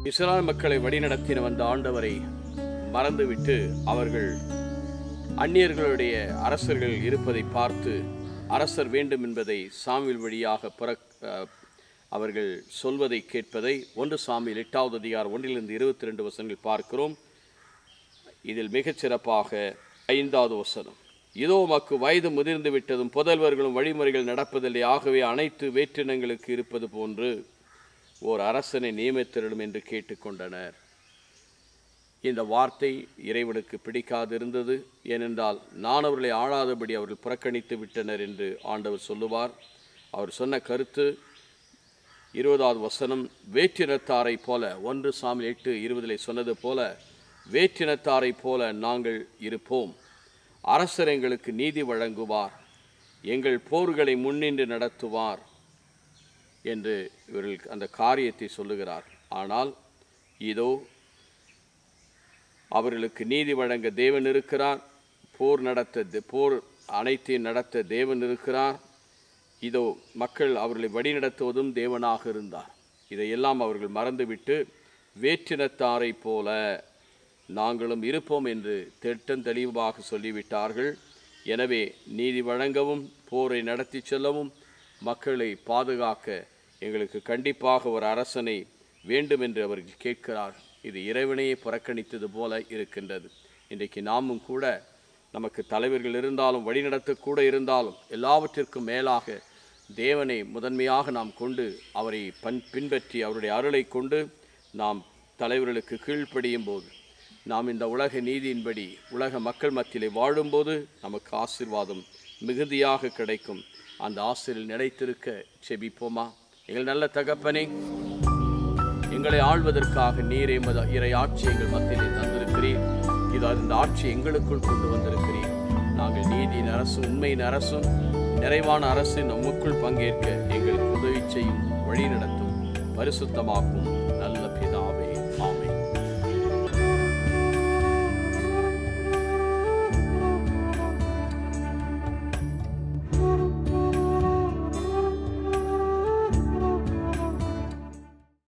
Israel மக்களை வழிநடத்தின வந்த ஆண்டவரை மறந்துவிட்டு அவர்கள் அந்நியர்களுடைய அரசர்கள் இருப்பதை பார்த்து அரசர் வேண்டும் என்பதை சாமியில் வழியாக புற அஹ், அவர்கள் சொல்வதை கேட்பதை ஒன்று சாமியில் எட்டாவது அதிகாரம் ஒன்றிலிருந்து இருபத்தி ரெண்டு வசனங்கள் பார்க்கிறோம் இதில் மிகச் சிறப்பாக ஐந்தாவது வசனம் இதோ மக்கு வயது முதிர்ந்து விட்டதும் புதல்வர்களும் வழிமுறைகள் நடப்பதில்லை ஆகவே அனைத்து வேற்றினங்களுக்கு இருப்பது போன்று ஓர் அரசனை நியமித்திரடும் என்று கேட்டுக்கொண்டனர் இந்த வார்த்தை இறைவனுக்கு பிடிக்காதிருந்தது ஏனென்றால் நான் அவர்களை ஆளாதபடி அவர்கள் புறக்கணித்து விட்டனர் என்று ஆண்டவர் சொல்லுவார் அவர் சொன்ன கருத்து இருபதாவது வசனம் வேற்றினத்தாரைப் போல ஒன்று சாமி எட்டு இருபதிலே சொன்னது போல வேற்றினத்தாரைப் போல நாங்கள் இருப்போம் அரசர் எங்களுக்கு நீதி வழங்குவார் எங்கள் போர்களை முன்னின்று நடத்துவார் என்று இவர்கள் அந்த காரியத்தை சொல்லுகிறார் ஆனால் இதோ அவர்களுக்கு நீதி வழங்க தேவன் இருக்கிறார் போர் நடத்த தே- போர் அனைத்தையும் நடத்த தேவன் இருக்கிறார் இதோ மக்கள் அவர்களை வழிநடத்துவதும் தேவனாக இருந்தார் இதையெல்லாம் அவர்கள் மறந்துவிட்டு வேற்றினத்தாரைப் போல நாங்களும் இருப்போம் என்று திட்டம் தெளிவாக சொல்லிவிட்டார்கள் எனவே நீதி வழங்கவும் போரை நடத்தி செல்லவும் மக்களை பாதுகாக்க எங்களுக்கு கண்டிப்பாக ஒரு அரசனை வேண்டும் என்று அவர்கள் கேட்கிறார் இது இறைவனையே புறக்கணித்தது போல இருக்கின்றது இன்றைக்கு நாமும் கூட நமக்கு தலைவர்கள் இருந்தாலும் வழிநடத்தக்கூட இருந்தாலும் எல்லாவற்றிற்கும் மேலாக தேவனை முதன்மையாக நாம் கொண்டு அவரை பன் பின்பற்றி அவருடைய அருளை கொண்டு நாம் தலைவர்களுக்கு கீழ்ப்படியும் போது நாம் இந்த உலக நீதியின்படி உலக மக்கள் மத்தியிலே வாழும்போது நமக்கு ஆசீர்வாதம் மிகுதியாக கிடைக்கும் அந்த ஆசிரியில் நிலைத்திருக்க செபிப்போமா எங்கள் நல்ல தகப்பனே எங்களை ஆள்வதற்காக நீர் எமது இறை ஆட்சி எங்கள் மத்தியிலே தந்திருக்கிறீர் இது அந்த ஆட்சி எங்களுக்குள் கொண்டு வந்திருக்கிறீர் நாங்கள் நீதியின் அரசும் உண்மையின் அரசும் நிறைவான அரசு நமக்குள் பங்கேற்க எங்களுக்கு உதவி செய்யும் வழி நடத்தும் பரிசுத்தமாக்கும்